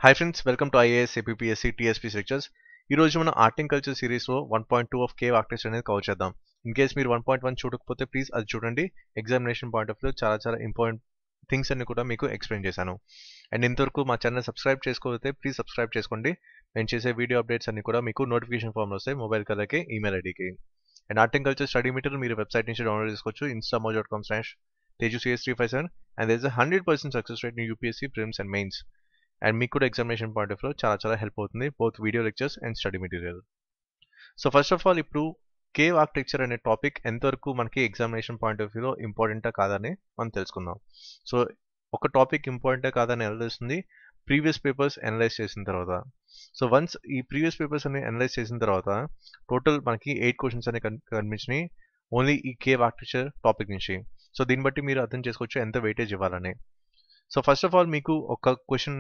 hi friends welcome to IAS APSC TSP lectures ఈ రోజు మనం ఆర్ట్ అండ్ కల్చర్ సిరీస్లో one point two of cave artist అనేది cover చేద్దాం ఇన్ కేస్ మీరు వన్ పాయింట్ వన్ చూడకపోతే ప్లీజ్ అది చూడండి ఎగ్జామినేషన్ పాయింట్ ఆఫ్ వ్యూ చాలా చాలా ఇంపార్టెంట్ థింగ్స్ అన్ని కూడా మీకు ఎక్స్ప్లెయిన్ చేశాను అండ్ ఇంతవరకు మా ఛానల్ సబ్స్క్రైబ్ చేసుకోకపోతే ప్లీజ్ సబ్స్క్రైబ్ చేసుకోండి నేను చేసే వీడియో అప్డేట్స్ అన్ని కూడా మీకు నోటిఫికేషన్ ఫామ్లో వస్తాయి మొబైల్ కలర్కి ఈమెయిల్ ఐడికి and art and culture study material మీరు వెబ్సైట్ నుంచి డౌన్లోడ్ చేసుకోవచ్చు ఇన్స్టామో dot com slash Teju CS three five seven and these hundred percent success rate in UPSC prelims and mains and మీకు కూడా ఎగ్జామినేషన్ పాయింట్ ఆఫ్ లో చాలా చాలా హెల్ప్ అవుతుంది both video lectures and study material so first of all ఇప్పుడు cave architecture అనే topic ఎంతవరకు మనకి ఎగ్జామినేషన్ పాయింట్ ఆఫ్ వ్యూలో ఇంపార్టెంటా కాదని మనం తెలుసుకుందాం సో ఒక టాపిక్ ఇంపార్టెంటా కాదని ఎలా తెలుస్తుంది ప్రీవియస్ పేపర్స్ అనలైజ్ చేసిన తర్వాత సో వన్స్ ఈ ప్రీవియస్ పేపర్స్ అన్ని అనలైజ్ చేసిన తర్వాత టోటల్ మనకి ఎయిట్ క్వశ్చన్స్ అనేవి కనిపించినాయి ఓన్లీ ఈ కేవ్ ఆర్కిటెక్చర్ టాపిక్ నుంచి సో దీన్ని బట్టి మీరు అర్థం చేసుకోవచ్చు ఎంత వెయిటేజ్ ఇవ్వాలని సో ఫస్ట్ ఆఫ్ ఆల్ మీకు ఒక క్వశ్చన్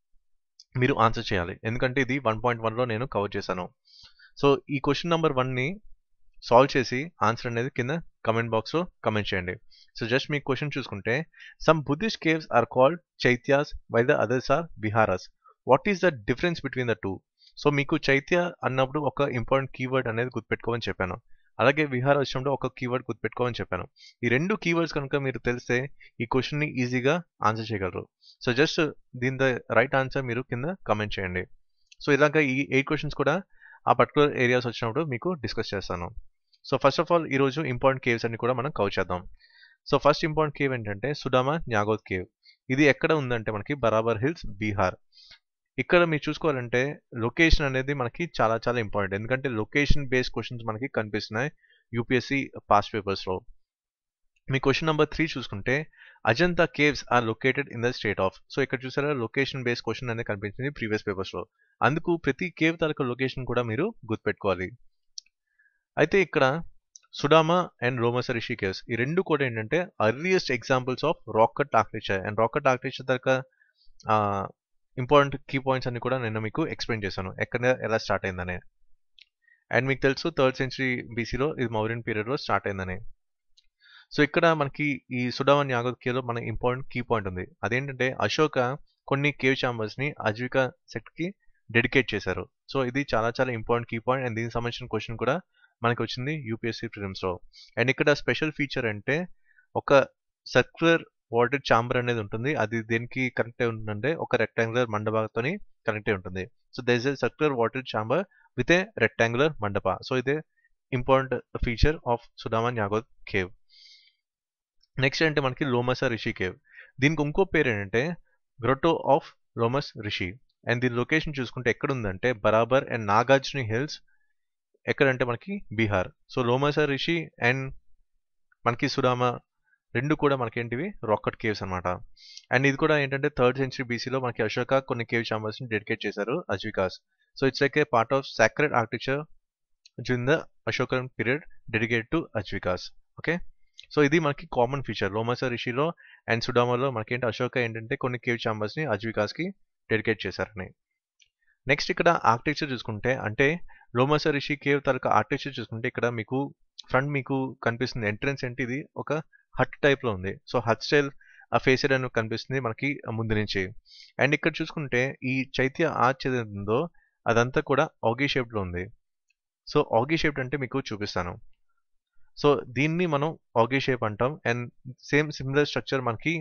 మీరు ఆన్సర్ చేయాలి ఎందుకంటే ఇది వన్ పాయింట్ వన్లో నేను కవర్ చేశాను సో ఈ క్వశ్చన్ నెంబర్ వన్ని సాల్వ్ చేసి ఆన్సర్ అనేది కింద కమెంట్ బాక్స్లో కమెంట్ చేయండి సో జస్ట్ మీ క్వశ్చన్ చూసుకుంటే some Buddhist caves are called chaityas while the others are viharas what is the difference between the two so మీకు చైత్య అన్నప్పుడు ఒక ఇంపార్టెంట్ కీవర్డ్ అనేది గుర్తుపెట్టుకోమని చెప్పాను అలాగే విహార వచ్చినప్పుడు ఒక కీవర్డ్ గుర్తుపెట్టుకోమని చెప్పాను ఈ రెండు కీవర్డ్స్ కనుక మీరు తెలిస్తే ఈ క్వశ్చన్ని ఈజీగా ఆన్సర్ చేయగలరు సో జస్ట్ దీని రైట్ ఆన్సర్ మీరు కింద కమెంట్ చేయండి సో ఇలాగ ఈ ఎయిట్ క్వశ్చన్స్ కూడా ఆ పర్టికులర్ ఏరియాస్ వచ్చినప్పుడు మీకు డిస్కస్ చేస్తాను సో ఫస్ట్ ఆఫ్ ఆల్ ఈరోజు ఇంపార్టెంట్ కేవ్స్ అన్ని కూడా మనం కవర్ చేద్దాం సో ఫస్ట్ ఇంపార్టెంట్ కేవ్ ఏంటంటే సుడామా న్యాగోద్ కేవ్ ఇది ఎక్కడ ఉందంటే మనకి బరాబర్ హిల్స్ బీహార్ ఇక్కడ మీరు చూసుకోవాలంటే లొకేషన్ అనేది మనకి చాలా చాలా ఇంపార్టెంట్ ఎందుకంటే లొకేషన్ బేస్డ్ క్వశ్చన్స్ మనకి కనిపిస్తున్నాయి యూపీఎస్సీ పాస్ట్ పేపర్స్లో మీ క్వశ్చన్ నెంబర్ త్రీ చూసుకుంటే Ajanta caves are located in the state of so ఇక్కడ చూసారా లొకేషన్ బేస్డ్ క్వశ్చన్ అనేది కనిపించింది ప్రీవియస్ పేపర్స్లో అందుకు ప్రతి కేవ్ తాలూకా లొకేషన్ కూడా మీరు గుర్తుపెట్టుకోవాలి అయితే ఇక్కడ సుడామా అండ్ రోమస రిషి కేవ్స్ ఈ రెండు కూడా ఏంటంటే earliest examples of rock cut architecture and rock cut architecture తాలూకా ఇంపార్టెంట్ కీ పాయింట్స్ అన్ని కూడా నేను మీకు ఎక్స్ప్లెయిన్ చేశాను ఎక్కడ ఎలా స్టార్ట్ అయిందని అండ్ మీకు తెలుసు థర్డ్ సెంచరీ బీసీలో ఇది మౌరియన్ పీరియడ్లో స్టార్ట్ అయిందని సో ఇక్కడ మనకి ఈ సుడావన్ యాగద్ కేవ్లో మన ఇంపార్టెంట్ కీ పాయింట్ ఉంది అదేంటంటే అశోక కొన్ని కేవ్ ఛాంబర్స్ని అజీవికా సెట్కి డెడికేట్ చేశారు సో ఇది చాలా చాలా ఇంపార్టెంట్ కీ పాయింట్ అండ్ దీనికి సంబంధించిన క్వశ్చన్ కూడా మనకి వచ్చింది యూపీఎస్సీ ప్రిలిమ్స్లో అండ్ ఇక్కడ స్పెషల్ ఫీచర్ అంటే ఒక సర్క్యులర్ వాటర్ ఛాంబర్ అనేది ఉంటుంది అది దేనికి కనెక్ట్ అయి ఉంటుందంటే ఒక రెక్టాంగులర్ మండపంతో కనెక్ట్ అయి ఉంటుంది so there is a circular water chamber with a rectangular mandapa so ఇదే ఇంపార్టెంట్ ఫీచర్ ఆఫ్ సుడామన్ యాగోద్ కేవ్ నెక్స్ట్ అంటే మనకి లోమసా రిషి కేవ్ దీనికి ఇంకో పేరు ఏంటంటే grotto of Lomas Rishi and దీని లొకేషన్ చూసుకుంటే ఎక్కడ ఉందంటే బరాబర్ అండ్ నాగార్జున హిల్స్ ఎక్కడంటే మనకి బీహార్ సో లోమసా రిషి అండ్ మనకి సుడామా రెండు కూడా మనకేంటివి రాకెట్ కేవ్స్ అనమాట అండ్ ఇది కూడా ఏంటంటే థర్డ్ సెంచరీ బీసీలో మనకి అశోక కొన్ని కేవ్ ఛాంబర్స్ని డెడికేట్ చేశారు Ajivikas so it's like a part of sacred architecture during the Ashokan period dedicate to Ajivikas okay so ఇది మనకి కామన్ ఫీచర్ లోమస రిషిలో అండ్ సుడామాలో మనకేంటి అశోక ఏంటంటే కొన్ని కేవ్ ఛాంబర్స్ని అజ్వికాస్కి డెడికేట్ చేశారని నెక్స్ట్ ఇక్కడ ఆర్కిటెక్చర్ చూసుకుంటే అంటే లోమస రిషి కేవ్ తాలూకా ఆర్కిటెక్చర్ చూసుకుంటే ఇక్కడ మీకు ఫ్రంట్ మీకు కనిపిస్తుంది ఎంట్రన్స్ ఏంటి ఇది ఒక హట్ టైప్లో ఉంది సో హట్ స్టైల్ ఆ ఫేసెడ్ అని కనిపిస్తుంది మనకి ముందు నుంచి అండ్ ఇక్కడ చూసుకుంటే ఈ చైత్య ఆర్చ్ ఏదైతే ఉందో అదంతా కూడా ఆగీ షేప్లో ఉంది సో ఆగీ షేప్ అంటే మీకు చూపిస్తాను సో దీన్ని మనం ఆగీ షేప్ అంటాం అండ్ సేమ్ సిమిలర్ స్ట్రక్చర్ మనకి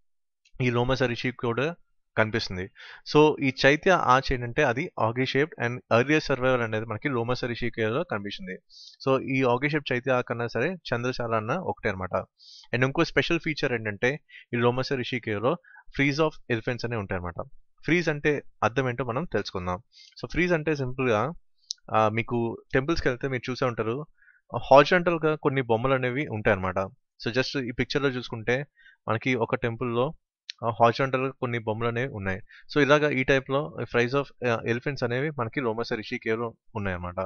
ఈ లోమస్ రిషి కూడా కనిపిస్తుంది సో ఈ చైత్య ఆర్చ్ ఏంటంటే అది ogee shape and earlier survival అనేది మనకి లోమస్ రిషికేలో కనిపిస్తుంది సో ఈ ఆగీ షేప్ చైత్య కన్నా సరే చంద్రశాల అన్న ఒకటే అనమాట అండ్ ఇంకో స్పెషల్ ఫీచర్ ఏంటంటే ఈ లోమస్ రిషికేలో ఫ్రీజ్ ఆఫ్ ఎలిఫెంట్స్ అనేవి ఉంటాయి అనమాట ఫ్రీజ్ అంటే అర్థం ఏంటో మనం తెలుసుకుందాం సో ఫ్రీజ్ అంటే సింపుల్గా మీకు టెంపుల్స్కి వెళ్తే మీరు చూసే ఉంటారు హార్జంటల్గా కొన్ని బొమ్మలు అనేవి ఉంటాయి అనమాట సో జస్ట్ ఈ పిక్చర్లో చూసుకుంటే మనకి ఒక టెంపుల్లో హార్జంటల్ కొన్ని బొమ్మలు అనేవి ఉన్నాయి సో ఇలాగా ఈ టైప్లో ఫ్రైజ్ ఆఫ్ ఎలిఫెంట్స్ అనేవి మనకి లోమస రిషి కేవ్లో ఉన్నాయన్నమాట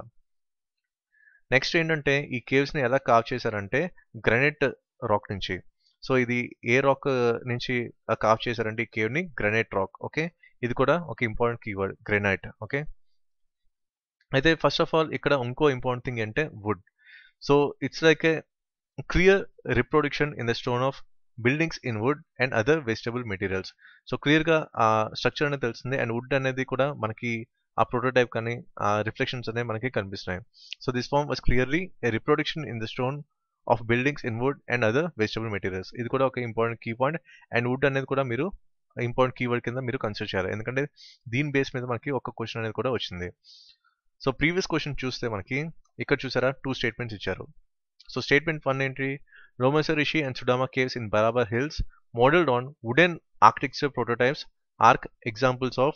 నెక్స్ట్ ఏంటంటే ఈ కేవ్స్ని ఎలా కావ్ చేశారంటే గ్రనైట్ రాక్ నుంచి సో ఇది ఏ రాక్ నుంచి కావ్ చేశారంటే ఈ కేవ్ని గ్రనైట్ రాక్ ఓకే ఇది కూడా ఒక ఇంపార్టెంట్ కీవర్డ్ గ్రెనైట్ ఓకే అయితే ఫస్ట్ ఆఫ్ ఆల్ ఇక్కడ ఇంకో ఇంపార్టెంట్ థింగ్ అంటే wood so it's like a clear reproduction in the stone of buildings in wood and other vegetable materials so క్లియర్గా ఆ structure అనేది తెలుస్తుంది అండ్ వుడ్ అనేది కూడా మనకి ఆ ప్రోటోటైప్ కానీ ఆ రిఫ్లెక్షన్స్ అనేవి మనకి కనిపిస్తున్నాయి so this form was clearly a reproduction in the stone of buildings in wood and other vegetable materials ఇది కూడా ఒక important key point and wood అనేది కూడా మీరు ఇంపార్టెంట్ కీవర్డ్ కింద మీరు కన్సిడర్ చేయాలి ఎందుకంటే దీని బేస్ మీద మనకి ఒక క్వశ్చన్ అనేది కూడా వచ్చింది సో ప్రీవియస్ క్వశ్చన్ చూస్తే మనకి ఇక్కడ చూసారా టూ స్టేట్మెంట్స్ ఇచ్చారు సో స్టేట్మెంట్ వన్ ఏంటి Romasar Rishi and Sudama caves in Barabar hills modelled on wooden architecture prototypes are examples of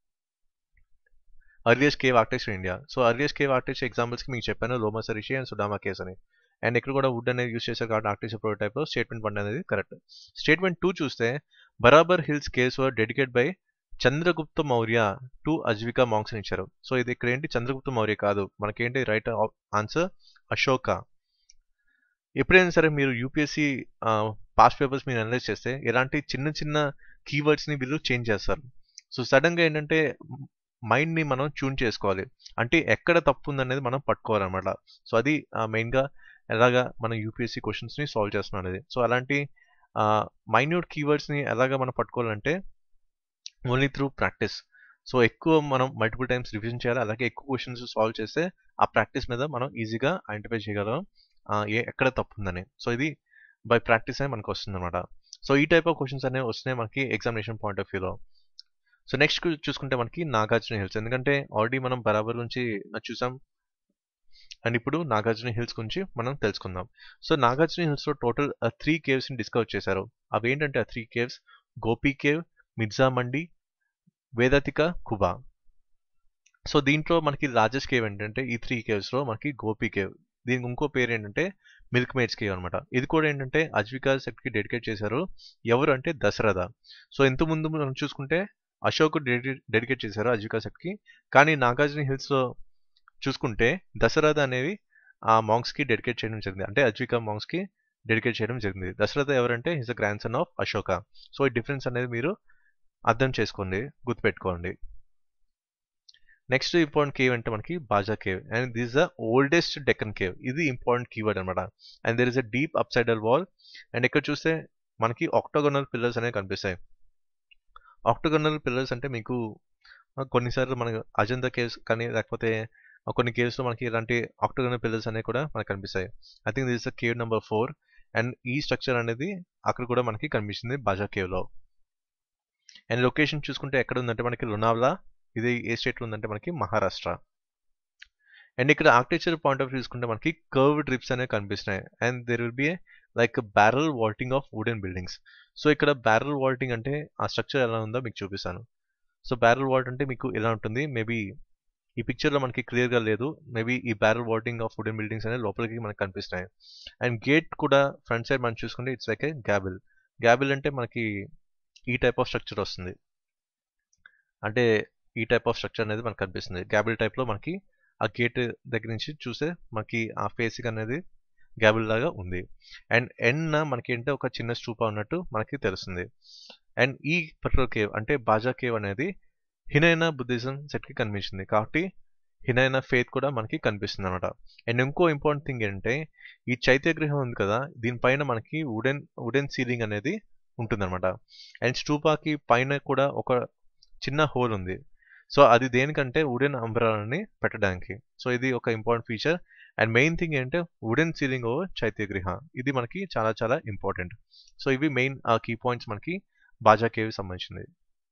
earliest cave architecture India so earliest cave architecture ఎగ్జాంపుల్స్కి మీకు చెప్పాను లోమసర్ రిషి అండ్ సుడామా కేవ్స్ అని అండ్ ఇక్కడ కూడా వుడ్ అనేది యూస్ చేశారు కాబట్టి ఆర్కిటెక్చర్ ప్రోటోటైప్లో స్టేట్మెంట్ వన్ అనేది కరెక్ట్ స్టేట్మెంట్ టూ చూస్తే Barabar hills caves were dedicate by Chandragupta Maurya to Aajeevika monks అని ఇచ్చారు సో ఇది ఇక్కడ ఏంటి చంద్రగుప్త మౌర్య కాదు మనకేంటి రైట్ ఆన్సర్ అశోక ఎప్పుడైనా సరే మీరు యూపీఎస్సీ పాస్ట్ పేపర్స్ మీరు అనలైజ్ చేస్తే ఇలాంటి చిన్న చిన్న కీవర్డ్స్ని వీళ్ళు చేంజ్ చేస్తారు సో సడన్గా ఏంటంటే మైండ్ని మనం ట్యూన్ చేసుకోవాలి అంటే ఎక్కడ తప్పు ఉందనేది మనం పట్టుకోవాలన్నమాట సో అది మెయిన్గా ఎలాగా మనం యూపీఎస్సీ క్వశ్చన్స్ని సాల్వ్ చేస్తున్నాం అనేది సో అలాంటి మైన్యూట్ కీవర్డ్స్ని ఎలాగా మనం పట్టుకోవాలంటే ఓన్లీ త్రూ ప్రాక్టీస్ సో ఎక్కువ మనం మల్టిపుల్ టైమ్స్ రివిజన్ చేయాలి అలాగే ఎక్కువ క్వశ్చన్స్ సాల్వ్ చేస్తే ఆ ప్రాక్టీస్ మీద మనం ఈజీగా ఐడెంటిఫై చేయగలం ఏ ఎక్కడ తప్పు ఉందని సో ఇది బై ప్రాక్టీస్ అనే మనకు వస్తుంది అనమాట సో ఈ టైప్ ఆఫ్ క్వశ్చన్స్ అనేవి వస్తున్నాయి మనకి ఎగ్జామినేషన్ పాయింట్ ఆఫ్ వ్యూలో సో నెక్స్ట్ చూసుకుంటే మనకి నాగార్జున హిల్స్ ఎందుకంటే ఆల్రెడీ మనం బరాబర్ నుంచి చూసాం అండ్ ఇప్పుడు నాగార్జున హిల్స్ గురించి మనం తెలుసుకుందాం సో నాగార్జున హిల్స్లో టోటల్ త్రీ కేవ్స్ని డిస్కవర్ చేశారు అవి ఏంటంటే ఆ three caves Gopi cave Mirza Mandi Vedathika Kubha so దీంట్లో మనకి లార్జెస్ట్ కేవ్ ఏంటంటే ఈ త్రీ కేవ్స్లో మనకి గోపి కేవ్ దీనికి ఇంకో పేరు ఏంటంటే మిల్క్ మేడ్స్ కేవ్ అనమాట ఇది కూడా ఏంటంటే అజ్వికా సెట్కి డెడికేట్ చేశారు ఎవరు అంటే దశరథ సో ఇంత ముందు మనం చూసుకుంటే అశోక్ డెడికేట్ చేశారు అజ్వికా సెట్కి కానీ నాగార్జున హిల్స్లో చూసుకుంటే దశరథ అనేవి ఆ మాంగ్స్కి డెడికేట్ చేయడం జరిగింది అంటే అజ్వికా మాంగ్స్కి డెడికేట్ చేయడం జరిగింది దశరథ ఎవరంటే his uh grandson of Ashoka so ఈ డిఫరెన్స్ అనేది మీరు అర్థం చేసుకోండి గుర్తుపెట్టుకోండి నెక్స్ట్ ఇంపార్టెంట్ కేవ్ అంటే మనకి Bhaja cave and this the oldest Deccan cave ఇది ఇంపార్టెంట్ కీవర్డ్ అనమాట and there is a deep apsidal wall and ఇక్కడ చూస్తే మనకి ఆక్టోగోనల్ పిల్లర్స్ అనేవి కనిపిస్తాయి ఆక్టోగోనల్ పిల్లర్స్ అంటే మీకు కొన్నిసార్లు మనకు అజంతా కేవ్స్ కానీ లేకపోతే కొన్ని కేవ్స్లో మనకి ఇలాంటి ఆక్టోగోనల్ పిల్లర్స్ అనేవి కూడా మనకు కనిపిస్తాయి I think this the cave number four and ఈ స్ట్రక్చర్ అనేది అక్కడ కూడా మనకి కనిపిస్తుంది బాజా కేవ్లో అండ్ లొకేషన్ చూసుకుంటే ఎక్కడ ఉందంటే మనకి లోనావ్లా ఇది ఏ స్టేట్లో ఉందంటే మనకి మహారాష్ట్ర అండ్ ఇక్కడ ఆర్కిటెక్చర్ పాయింట్ ఆఫ్ వ్యూ చూసుకుంటే మనకి కర్వ్డ్ రిప్స్ అనేవి కనిపిస్తున్నాయి and there will be like barrel vaulting of wooden buildings so ఇక్కడ బ్యారల్ వాల్టింగ్ అంటే ఆ స్ట్రక్చర్ ఎలా ఉందో మీకు చూపిస్తాను సో బ్యారల్ వాల్ట్ అంటే మీకు ఎలా ఉంటుంది మేబీ ఈ పిక్చర్లో మనకి క్లియర్గా లేదు మేబీ ఈ barrel vaulting of wooden buildings అనేవి లోపలికి మనకి కనిపిస్తున్నాయి అండ్ గేట్ కూడా ఫ్రంట్ సైడ్ మనం చూసుకుంటే ఇట్స్ లైక్ ఏ గ్యాబిల్ గ్యాబిల్ అంటే మనకి ఈ టైప్ ఆఫ్ స్ట్రక్చర్ వస్తుంది అంటే ఈ టైప్ ఆఫ్ స్ట్రక్చర్ అనేది మనకు కనిపిస్తుంది గ్యాబిల్ టైప్లో మనకి ఆ గేట్ దగ్గర నుంచి చూస్తే మనకి ఆ ఫేసింగ్ అనేది గ్యాబిల్ లాగా ఉంది అండ్ ఎండ్న మనకి ఏంటంటే ఒక చిన్న స్టూపా ఉన్నట్టు మనకి తెలుస్తుంది అండ్ ఈ పర్టికులర్ కేవ్ అంటే బాజా కేవ్ అనేది హినైనా బుద్ధిజం సెట్కి కనిపించింది కాబట్టి హినైనా ఫేత్ కూడా మనకి కనిపిస్తుంది అనమాట అండ్ ఇంకో ఇంపార్టెంట్ థింగ్ ఏంటంటే ఈ చైత్యగృహం ఉంది కదా దీనిపైన మనకి వుడెన్ వుడెన్ సీలింగ్ అనేది ఉంటుందన్నమాట అండ్ స్టూపాకి పైన కూడా ఒక చిన్న హోల్ ఉంది సో అది దేనికంటే వుడెన్ అంబ్రాలని పెట్టడానికి సో ఇది ఒక important feature and main thing ఏంటంటే వుడెన్ సీలింగ్ ఓవర్ చైత్యగృహ ఇది మనకి చాలా చాలా ఇంపార్టెంట్ సో ఇవి మెయిన్ కీ పాయింట్స్ మనకి బాజా కేవ్ సంబంధించింది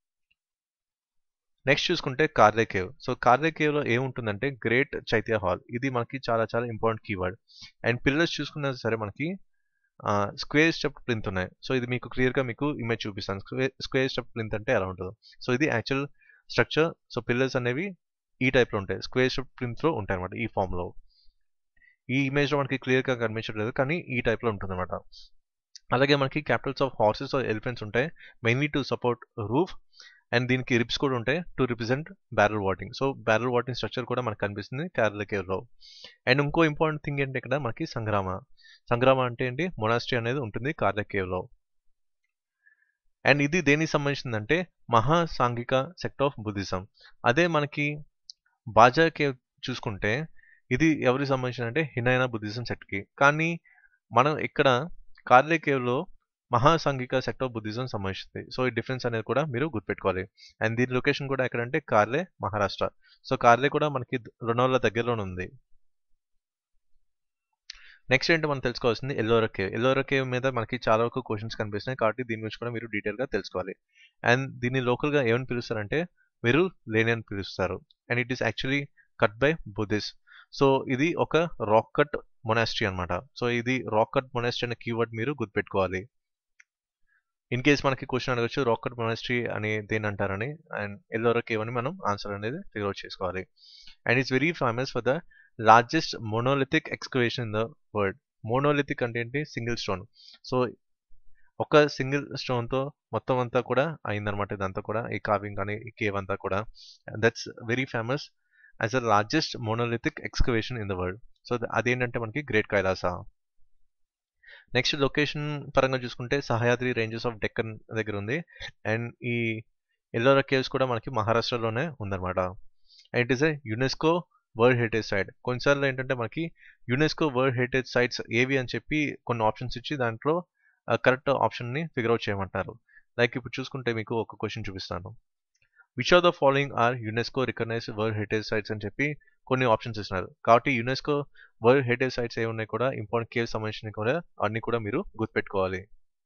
నెక్స్ట్ చూసుకుంటే కార్లే కేవ్ సో కార్లే కేవ్లో ఏముంటుందంటే గ్రేట్ చైత్య హాల్ ఇది మనకి చాలా చాలా ఇంపార్టెంట్ కీవర్డ్ అండ్ పిల్లర్స్ చూసుకున్నా సరే మనకి స్క్వేర్ స్టెప్ ప్లింత్ ఉన్నాయి సో ఇది మీకు క్లియర్గా మీకు ఇమేజ్ చూపిస్తాను స్క్వేర్ స్టెప్ ప్లింత్ అంటే ఎలా ఉంటుందో సో ఇది యాక్చువల్ స్ట్రక్చర్ సో పిల్లర్స్ అనేవి ఈ టైప్లో ఉంటాయి స్క్వేర్ స్టెప్ ప్లింత్లో ఉంటాయి అనమాట ఈ ఫామ్లో ఈ ఇమేజ్లో మనకి క్లియర్గా కనిపించట్లేదు కానీ ఈ టైప్లో ఉంటుంది అనమాట అలాగే మనకి capitals of horses or elephants ఉంటాయి mainly to support roof and దీనికి రిప్స్ కూడా ఉంటాయి to represent barrel vaulting so barrel vaulting structure కూడా మనకు కనిపిస్తుంది కేరళ కేవ్లో అండ్ ఇంకో ఇంపార్టెంట్ థింగ్ ఏంటి ఇక్కడ మనకి సంగ్రామ సంగ్రామ అంటే ఏంటి మొనాస్ట్రీ అనేది ఉంటుంది కార్ల కేవ్లో అండ్ ఇది దేనికి సంబంధించిందంటే మహాసాంఘిక సెక్ట్ ఆఫ్ బుద్ధిజం అదే మనకి బాజా కేవ్ చూసుకుంటే ఇది ఎవరికి సంబంధించిన అంటే హినైనా బుద్ధిజం సెట్కి కానీ మనం ఇక్కడ కార్లే కేవ్లో మహాసాంఘిక సెక్టర్ ఆఫ్ బుద్ధిజం సంబంధించింది సో ఈ డిఫరెన్స్ అనేది కూడా మీరు గుర్తుపెట్టుకోవాలి అండ్ దీని లొకేషన్ కూడా ఎక్కడంటే కార్లే మహారాష్ట్ర సో కార్లే కూడా మనకి లోనావాలా దగ్గరలోనే ఉంది నెక్స్ట్ ఏంటో మనం తెలుసుకోవాల్సింది ఎల్లోరా కేవ్ ఎల్లోరా కేవ్ మీద మనకి చాలా వరకు క్వశ్చన్స్ కనిపిస్తున్నాయి కాబట్టి దీని గురించి కూడా మీరు డీటెయిల్గా తెలుసుకోవాలి అండ్ దీన్ని లోకల్గా ఏమని పిలుస్తారంటే మీరు లేని అని పిలుస్తారు and it is actually cut by Buddhist so ఇది ఒక రాక్ కట్ మొనాస్ట్రీ అనమాట సో ఇది రాక్ కట్ మొనాస్ట్రీ అనే కీవర్డ్ మీరు గుర్తుపెట్టుకోవాలి ఇన్ కేస్ మనకి క్వశ్చన్ అడగచ్చు రాక్ కట్ మొనాస్ట్రీ అని దేని అంటారని అండ్ ఎల్లోరా కేవ్ అని మనం ఆన్సర్ అనేది ఫిగర్ అవుట్ చేసుకోవాలి and it's very famous for the largest monolithic excavation in the world monolithic అంటే ఏంటి సింగిల్ స్టోన్ సో ఒక సింగిల్ స్టోన్తో మొత్తం అంతా కూడా అయిందనమాట ఇదంతా కూడా ఈ కావింగ్ కానీ ఈ కేవ్ అంతా కూడా that's very famous as the largest monolithic excavation in the world so అదేంటంటే మనకి గ్రేట్ కైలాస నెక్స్ట్ లొకేషన్ పరంగా చూసుకుంటే సహయాద్రి రేంజెస్ ఆఫ్ డెక్కన్ దగ్గర ఉంది అండ్ ఈ ఎల్లోరా కేవ్స్ కూడా మనకి మహారాష్ట్రలోనే ఉందన్నమాట and it is a UNESCO world heritage site కొన్నిసార్లు ఏంటంటే మనకి యునెస్కో వరల్డ్ హెరిటేజ్ సైట్స్ ఏవి అని చెప్పి కొన్ని ఆప్షన్స్ ఇచ్చి దాంట్లో కరెక్ట్ ఆప్షన్ని ఫిగర్ అవుట్ చేయమంటారు లైక్ ఇప్పుడు చూసుకుంటే మీకు ఒక క్వశ్చన్ చూపిస్తాను which are the following are UNESCO recognise world heritage sites అని చెప్పి కొన్ని ఆప్షన్స్ ఇస్తున్నారు కాబట్టి యునెస్కో వరల్డ్ హెరిటేజ్ సైట్స్ ఏ ఉన్నాయి కూడా ఇంపార్టెంట్ కేవ్స్ సంబంధించిన కూడా అన్ని కూడా మీరు గుర్తుపెట్టుకోవాలి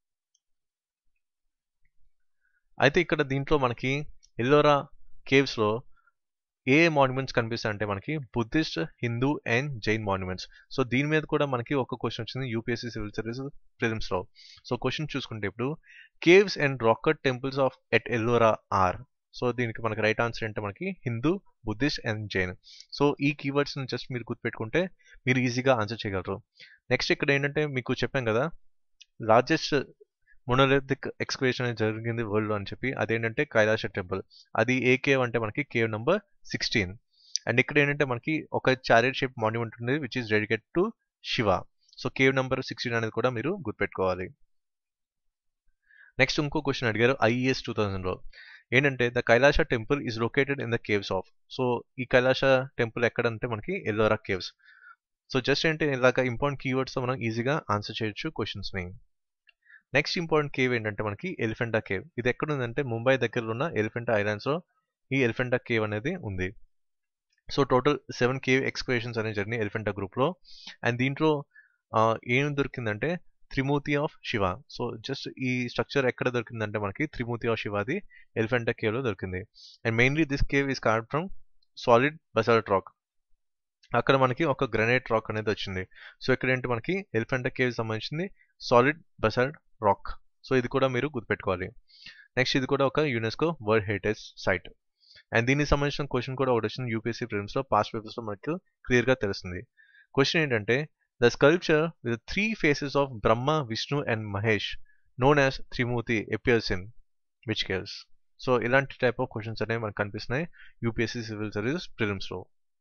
అయితే ఇక్కడ దీంట్లో మనకి ఎల్లోరా కేవ్స్లో ఏ మాన్యుమెంట్స్ కనిపిస్తాయి అంటే మనకి Buddhist Hindu and Jain monuments so దీని మీద కూడా మనకి ఒక క్వశ్చన్ వచ్చింది యూపీఎస్సీ సివిల్ సర్వీస్ ప్రిలిమ్స్ లో సో క్వశ్చన్ చూసుకుంటే ఇప్పుడు caves and rock cut temples of at Ellora are so దీనికి మనకి రైట్ ఆన్సర్ అంటే మనకి Hindu Buddhist and Jain so ఈ కీవర్డ్స్ జస్ట్ మీరు గుర్తుపెట్టుకుంటే మీరు ఈజీగా ఆన్సర్ చేయగలరు నెక్స్ట్ ఇక్కడ ఏంటంటే మీకు చెప్పాం కదా లార్జెస్ట్ మొనోలిథిక్ ఎక్స్కవేషన్ జరిగింది వరల్డ్ అని చెప్పి అదేంటంటే కైలాస టెంపుల్ అది ఏ కేవ్ అంటే మనకి కేవ్ నెంబర్ సిక్స్టీన్ అండ్ ఇక్కడ ఏంటంటే మనకి ఒక చారియట్ షేప్ మాన్యుమెంట్ ఉంది which is dedicate to Shiva so cave number sixteen అనేది కూడా మీరు గుర్తుపెట్టుకోవాలి నెక్స్ట్ ఇంకో క్వశ్చన్ అడిగారు ఐఈఎస్ టూ థౌసండ్లో ఏంటంటే the Kailasa temple is located in the caves of so ఈ కైలాస టెంపుల్ ఎక్కడంటే మనకి ఎల్లోరా కేవ్స్ సో జస్ట్ ఏంటి ఇలాగ ఇంపార్టెంట్ కీవర్డ్స్తో మనం ఈజీగా ఆన్సర్ చేయొచ్చు క్వశ్చన్స్ని నెక్స్ట్ ఇంపార్టెంట్ కేవ్ ఏంటంటే మనకి ఎలిఫెంటా కేవ్ ఇది ఎక్కడ ఉందంటే ముంబై దగ్గరలో ఉన్న ఎలిఫెంటా ఐలాండ్స్లో ఈ ఎలిఫెంటా కేవ్ అనేది ఉంది so total seven cave excavations అనేవి జరిగినాయి ఎలిఫెంటా గ్రూప్లో అండ్ దీంట్లో ఏం దొరికిందంటే Trimurti of Shiva so just ఈ స్ట్రక్చర్ ఎక్కడ దొరికిందంటే మనకి త్రిమూర్తి ఆఫ్ శివాది ఎలిఫెంటా కేవ్లో దొరికింది and mainly this cave is carved from solid basalt rock అక్కడ మనకి ఒక గ్రనైట్ రాక్ అనేది వచ్చింది సో ఇక్కడ ఏంటి మనకి ఎలిఫెంటా కేవ్ సంబంధించింది సాలిడ్ బసాల్ట్ రాక్ సో ఇది కూడా మీరు గుర్తుపెట్టుకోవాలి నెక్స్ట్ ఇది కూడా ఒక UNESCO world heritage site and దీనికి సంబంధించిన క్వశ్చన్ కూడా ఒకటి వచ్చింది యూపీఎస్సీ ప్రిలిమ్స్లో పాస్ట్ పేపర్స్లో మనకు క్లియర్గా తెలుస్తుంది క్వశ్చన్ ఏంటంటే the sculpture with three faces of Brahma Vishnu and Mahesh known as Trimurti appears in which caves so ఇలాంటి టైప్ ఆఫ్ క్వశ్చన్స్ అనేవి మనకు కనిపిస్తున్నాయి యూపీఎస్సీ సివిల్ సర్వీస్ ప్రిలిమ్స్లో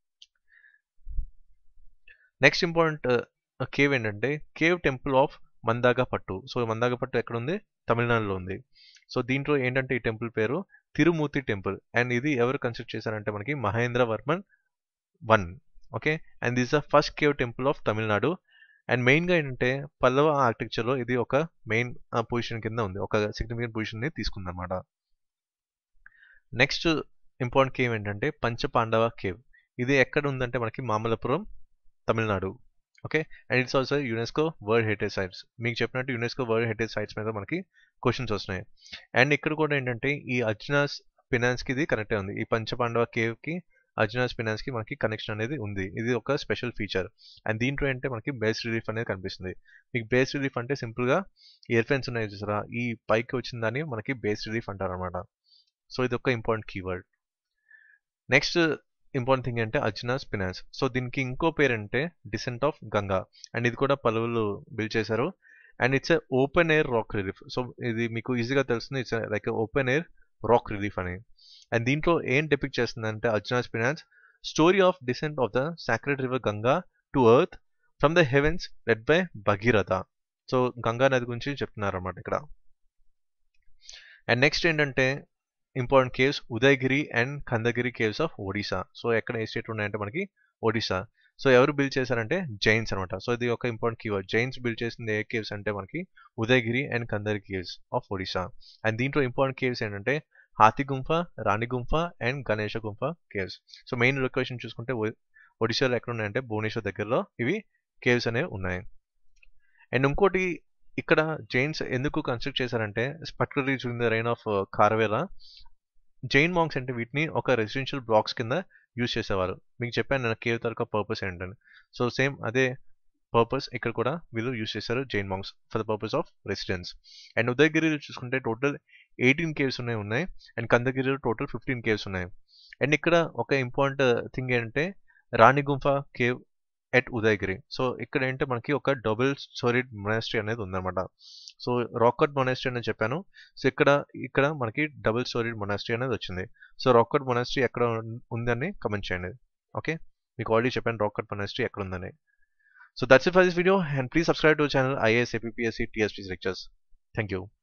నెక్స్ట్ ఇంపార్టెంట్ కేవ్ ఏంటంటే cave temple of Mandagapattu so మందాగా పట్టు ఎక్కడ ఉంది తమిళనాడులో ఉంది సో దీంట్లో ఏంటంటే ఈ టెంపుల్ పేరు తిరుమూర్తి టెంపుల్ అండ్ ఇది ఎవరు కన్స్ట్రక్ట్ చేశారంటే మనకి Mahendra Varman one okay and this the first cave temple of Tamil Nadu and మెయిన్గా ఏంటంటే పల్లవ ఆర్కిటెక్చర్లో ఇది ఒక మెయిన్ పొజిషన్ కింద ఉంది ఒక సిగ్నిఫికెంట్ పొజిషన్ని తీసుకుందన్నమాట నెక్స్ట్ ఇంపార్టెంట్ కేవ్ ఏంటంటే పంచపాండవ కేవ్ ఇది ఎక్కడ ఉందంటే మనకి Mamallapuram Tamil Nadu okay and it's also UNESCO world heritage sites మీకు చెప్పినట్టు యునెస్కో వరల్డ్ హెరిటేజ్ సైట్స్ మీద మనకి క్వశ్చన్స్ వస్తున్నాయి అండ్ ఇక్కడ కూడా ఏంటంటే ఈ అర్జునాస్ ఫినాన్స్కి ఇది కనెక్ట్ ఉంది ఈ పంచపాండవ కేవ్కి అర్జునాస్ ఫినాన్స్కి మనకి కనెక్షన్ అనేది ఉంది ఇది ఒక స్పెషల్ ఫీచర్ అండ్ దీంట్లో ఏంటంటే మనకి బేస్ రిలీఫ్ అనేది కనిపిస్తుంది మీకు బేస్ రిలీఫ్ అంటే సింపుల్గా ఇయర్ ఫెన్స్ ఉన్నాయి చూసారా ఈ పైకి వచ్చిన దాన్ని మనకి బేస్ రిలీఫ్ అంటారు అనమాట సో ఇది ఒక important keyword next important thing అంటే అర్జునాస్ ఫినాన్స్ సో దీనికి ఇంకో పేరు అంటే డిసెంట్ ఆఫ్ గంగా అండ్ ఇది కూడా పలువులు బిల్డ్ చేశారు and it's open air rock relief so ఇది మీకు ఈజీగా తెలుస్తుంది it's like open air rock relief అని అండ్ దీంట్లో ఏం డెపిక్ట్ చేస్తుంది అంటే Arjuna's penance story of descent of the sacred river Ganga to earth from the heavens led by Bhagiratha so Ganga నది గురించి చెప్తున్నారు అనమాట ఇక్కడ అండ్ నెక్స్ట్ ఏంటంటే important caves Udayagiri and Khandagiri caves of Odisha so ఎక్కడ ఏ స్టేట్ ఉన్నాయంటే మనకి ఒడిశా సో ఎవరు బిల్డ్ చేశారంటే జైన్స్ అనమాట సో ఇది ఒక ఇంపార్టెంట్ కీవర్డ్ జైన్స్ బిల్డ్ చేసింది ఏ కేవ్స్ అంటే మనకి Udayagiri and Khandagiri caves of Odisha and దీంట్లో ఇంపార్టెంట్ కేవ్స్ ఏంటంటే Hathi Gumpha Rani Gumpha and Ganesha Gumpha caves so main location చూసుకుంటే ఒడిశాలో ఎక్కడ ఉన్నాయంటే భువనేశ్వర్ దగ్గరలో ఇవి కేవ్స్ అనేవి ఉన్నాయి అండ్ ఇంకోటి ఇక్కడ జైన్స్ ఎందుకు కన్స్ట్రక్ట్ చేశారంటే particularly during the reign of Kharavela Jain monks అంటే వీటిని ఒక రెసిడెన్షియల్ బ్లాక్స్ కింద యూజ్ చేసేవారు మీకు చెప్పాను నేను కేవ్ తరక పర్పస్ ఏంటని సో సేమ్ అదే పర్పస్ ఇక్కడ కూడా వీళ్ళు యూజ్ చేశారు Jain monks for the purpose of residence and ఉదయగిరిలో చూసుకుంటే టోటల్ ఎయిటీన్ కేవ్స్ ఉన్నాయి ఉన్నాయి అండ్ కందగిరిలో టోటల్ ఫిఫ్టీన్ కేవ్స్ ఉన్నాయి అండ్ ఇక్కడ ఒక ఇంపార్టెంట్ థింగ్ ఏంటంటే Rani Gumpha cave at Udayagiri so ఇక్కడ ఏంటంటే మనకి ఒక డబుల్ స్టోరీడ్ మొనాస్ట్రీ అనేది ఉందన్నమాట సో రాకట్ మొనాస్ట్రీ అనేది చెప్పాను సో ఇక్కడ ఇక్కడ మనకి డబుల్ స్టోరీడ్ మొనాస్ట్రీ అనేది వచ్చింది సో రాకట్ మొనాస్ట్రీ ఎక్కడ ఉందని కమెంట్ చేయండి ఓకే మీకు ఆల్రెడీ చెప్పాను రాకట్ మొనాస్ట్రీ ఎక్కడ ఉందని so that's it for this video and please subscribe to channel IAS APSC TSP lectures thank you